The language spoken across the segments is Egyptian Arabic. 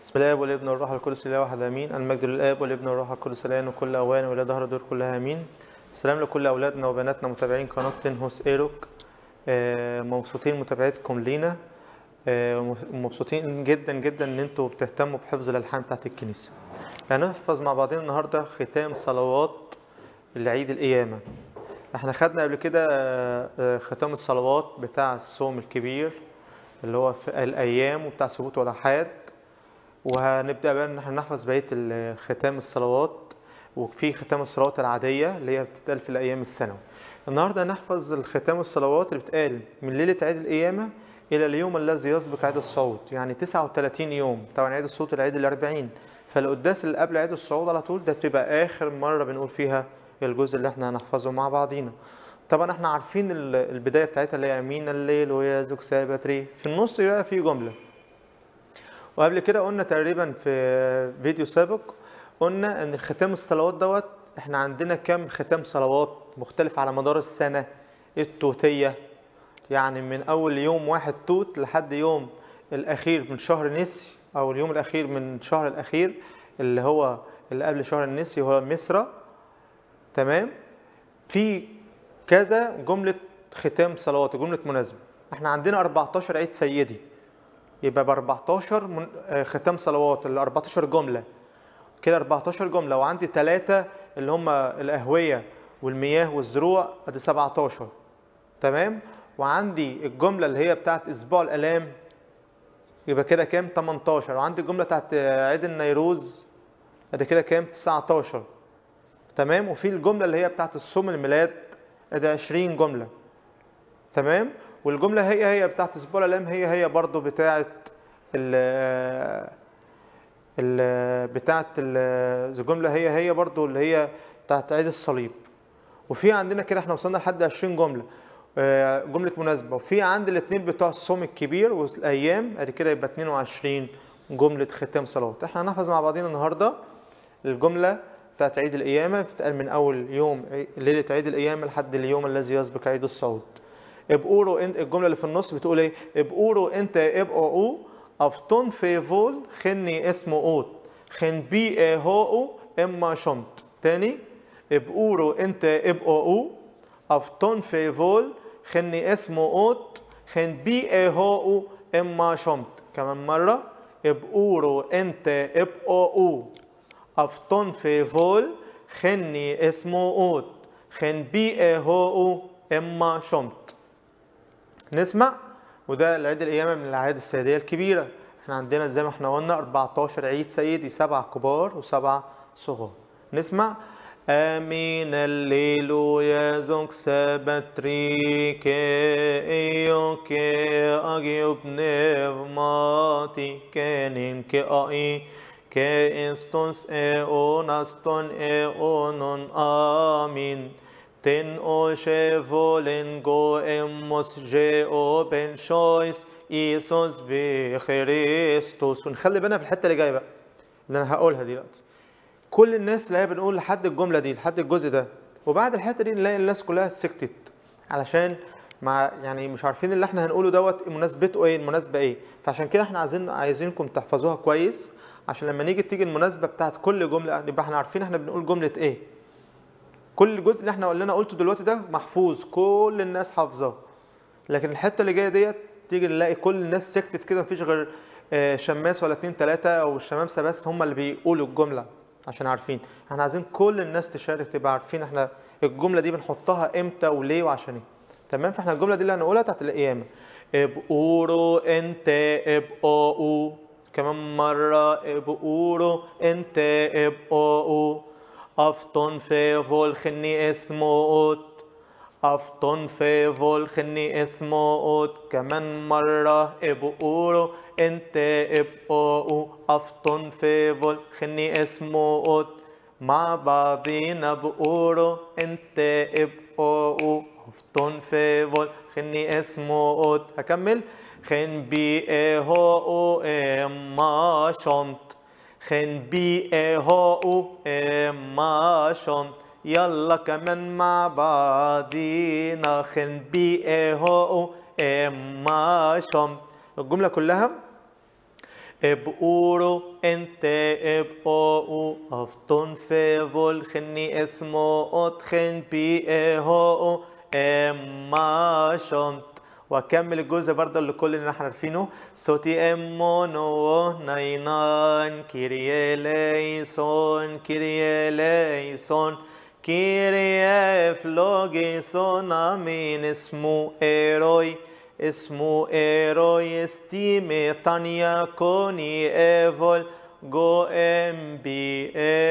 بسم الله والابن والروح القدس الاله واحد امين المجد للاب والابن والروح القدس الان وكل اوان والى دهر الدور كلها امين سلام لكل اولادنا وبناتنا متابعين قناه تنهوس ايروك آه، مبسوطين متابعتكم لينا آه، مبسوطين جدا جدا ان انتوا بتهتموا بحفظ الالحان بتاعت الكنيسه هنحفظ مع بعضنا النهارده ختام صلوات العيد القيامه احنا خدنا قبل كده آه، آه، ختام الصلوات بتاع الصوم الكبير اللي هو في الايام وبتاع سبوت والاحاد وهنبدا بقى ان احنا نحفظ بقيه ال- ختام الصلوات وفي ختام الصلوات العاديه اللي هي بتتقال في الايام السنوي النهارده هنحفظ الختام الصلوات اللي بتقال من ليله عيد القيامه الى اليوم الذي يسبق عيد الصعود يعني 39 يوم طبعا عيد الصعود العيد الأربعين فالقداس اللي قبل عيد الصعود على طول ده بتبقى اخر مره بنقول فيها الجزء اللي احنا هنحفظه مع بعضينا طبعا احنا عارفين ال- البدايه بتاعتها اللي هي امين الليل ويا زوج سابتري في النص بقى في جمله وقبل كده قلنا تقريبا في فيديو سابق قلنا ان ختام الصلوات دوت احنا عندنا كم ختام صلوات مختلف على مدار السنة التوتية يعني من اول يوم واحد توت لحد يوم الاخير من شهر نسي او اليوم الاخير من شهر الاخير اللي هو اللي قبل شهر النسي هو مصر تمام في كذا جملة ختام صلوات جملة مناسبة احنا عندنا 14 عيد سيدي يبقى ب 14 من آه، ختام صلوات ال 14 جمله كده 14 جمله وعندي ثلاثه اللي هم الاهويه والمياه والزروع ادي 17 تمام وعندي الجمله اللي هي بتاعت اسبوع الالام يبقى كده كام 18 وعندي الجمله بتاعت آه، عيد النيروز ادي كده كام 19 تمام وفي الجمله اللي هي بتاعت الصوم الميلاد ادي 20 جمله تمام والجمله هي هي بتاعت اسبوع الالام هي هي برضو بتاعت ال ال بتاعت ال- الجمله هي هي برضو اللي هي بتاعت عيد الصليب وفي عندنا كده احنا وصلنا لحد 20 جمله آه، جمله مناسبه وفي عند الاثنين بتوع الصوم الكبير والايام ادي كده يبقى 22 جمله ختام صلوات احنا هنحفظ مع بعضينا النهارده الجمله بتاعت عيد القيامه بتتقال من اول يوم عي- ليله عيد القيامه لحد اليوم الذي يسبق عيد الصعود ابقورو انت الجمله اللي في النص بتقول ايه ابقورو انت ابقوا افتون في فول خني اسمه اوت خن بي هو اما شمت تاني ابقورو انت ابقوا افتون في فول خني اسمه اوت خن بي هو اما شمت كمان مره ابقورو انت ابقوا افتون في فول خني اسمه اوت خن بي هو اما شمت نسمع وده العيد القيامة من الأعياد السيدية الكبيرة احنا عندنا زي ما احنا قلنا 14 عيد سيدي سبعة كبار وسبعة صغار نسمع آمين الليلويا زوك سبتريك إيو كي أجيب نفماتي كانين كي أي كي استونس إيون أستون إيونون آمين Ten oshe volen go emos جاء بن شويس إيسوس بخريستوس ونخلي بالنا في الحتة اللي جاية بقى اللي أنا هقولها دلوقتي كل الناس اللي هي بنقول لحد الجملة دي لحد الجزء ده وبعد الحتة دي نلاقي الناس كلها سكتت علشان مع يعني مش عارفين اللي احنا هنقوله دوت مناسبته ايه المناسبة ايه فعشان كده احنا عايزين عايزينكم تحفظوها كويس عشان لما نيجي تيجي المناسبة بتاعت كل جملة يبقى احنا عارفين احنا بنقول جملة ايه كل جزء اللي احنا قلنا قلته دلوقتي ده محفوظ كل الناس حافظاه لكن الحته اللي جايه ديت تيجي نلاقي كل الناس سكتت كده مفيش غير آه، شماس ولا اتنين تلاته او الشمامسه بس هم اللي بيقولوا الجمله عشان عارفين احنا عايزين كل الناس تشارك تبقى عارفين احنا الجمله دي بنحطها امتى وليه وعشان ايه تمام فاحنا الجمله دي اللي هنقولها بتاعت القيامه ابقوروا انت ابقوا كمان مره ابقوروا انت ابقوا أفطن في فولخني اسموت أفطن في فولخني اسموت كمان مرة ابقورو انت ابقوا أفطن في فولخني اسموت مع بعضينا بقورو انت ابقوا أفطن في فولخني اسموت هكمل خن بي هو اما شمت خن بي هو اما شمت يلا كمان مع بعضينا خن بي هو اما شمت الجملة كلها اب اورو انت اب او افتون في فولخني اسمو اتخن بي اهو اما شنت واكمل الجزء برضه اللي كلنا احنا عارفينه صوتي امو نو ناينان كيريا ليسون كيريا ليسون كيريا فلوجيسون امين اسمه ايروي اسمه ايروي استيمي تانيا كوني ايفول جو ام بي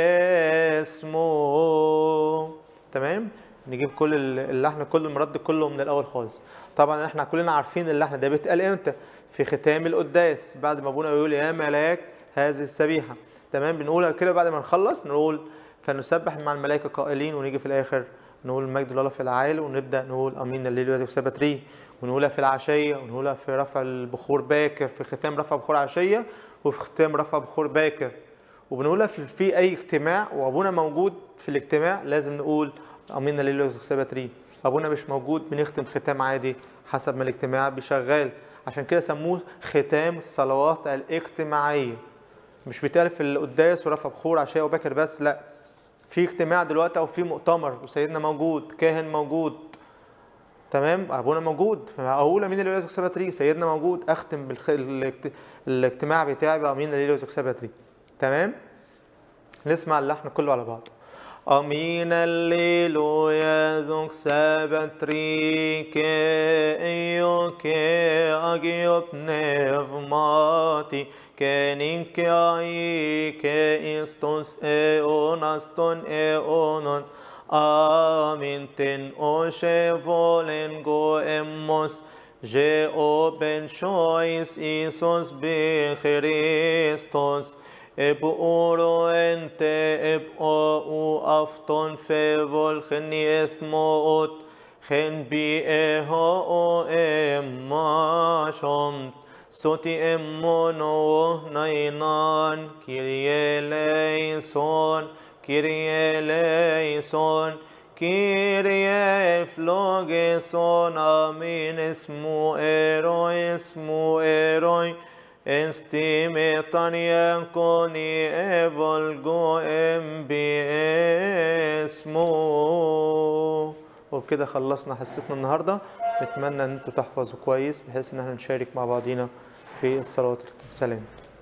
اسمه تمام نجيب كل ال- اللحن كل المرد كله من الاول خالص طبعا احنا كلنا عارفين اللحن ده بيتقال امتى في ختام القداس بعد ما ابونا يقول يا ملاك هذه السبيحه تمام بنقولها كده بعد ما نخلص نقول فنسبح مع الملائكه قائلين ونيجي في الاخر نقول مجد الله في العالي ونبدا نقول امين الليل وياتي سبتري ونقولها في العشيه ونقولها في رفع البخور باكر في ختام رفع بخور عشيه وفي ختام رفع بخور باكر وبنقولها في, في اي اجتماع وابونا موجود في الاجتماع لازم نقول امين الليل سبتري ابونا مش موجود بنختم ختام عادي حسب ما الاجتماع بيشغال عشان كده سموه ختام الصلوات الاجتماعيه مش بيتقال في القداس ورفع بخور عشيه وباكر بس لا في اجتماع دلوقتي او في مؤتمر وسيدنا موجود كاهن موجود تمام ابونا موجود فاقول امين الليل سبتري سيدنا موجود اختم بالخ... الاجت... الاجتماع بتاعي بامين الليل سبتري تمام نسمع اللحن كله على بعض أمين الليلويا ذوك سبتري كي إيو كي أجيوت نفماتي كي كي كي إستوس إيون أستون إيونون آمين تن أوشي فولن جو إموس جي أوبن شويس إيسوس بخريستوس اب اورو انت اب او افتون في فولخني اسموت خن بي اهو اما شمت صوتي امو نو ناينان كيريا ليسون كيريا ليسون كيريا فلوجيسون امين اسمو ايروي اسمو ايروي Estime tania coni evolgo ام بي اسمو وبكده خلصنا حصتنا النهارده نتمنى ان انتوا تحفظوا كويس بحيث ان احنا نشارك مع بعضينا في الصلوات سلام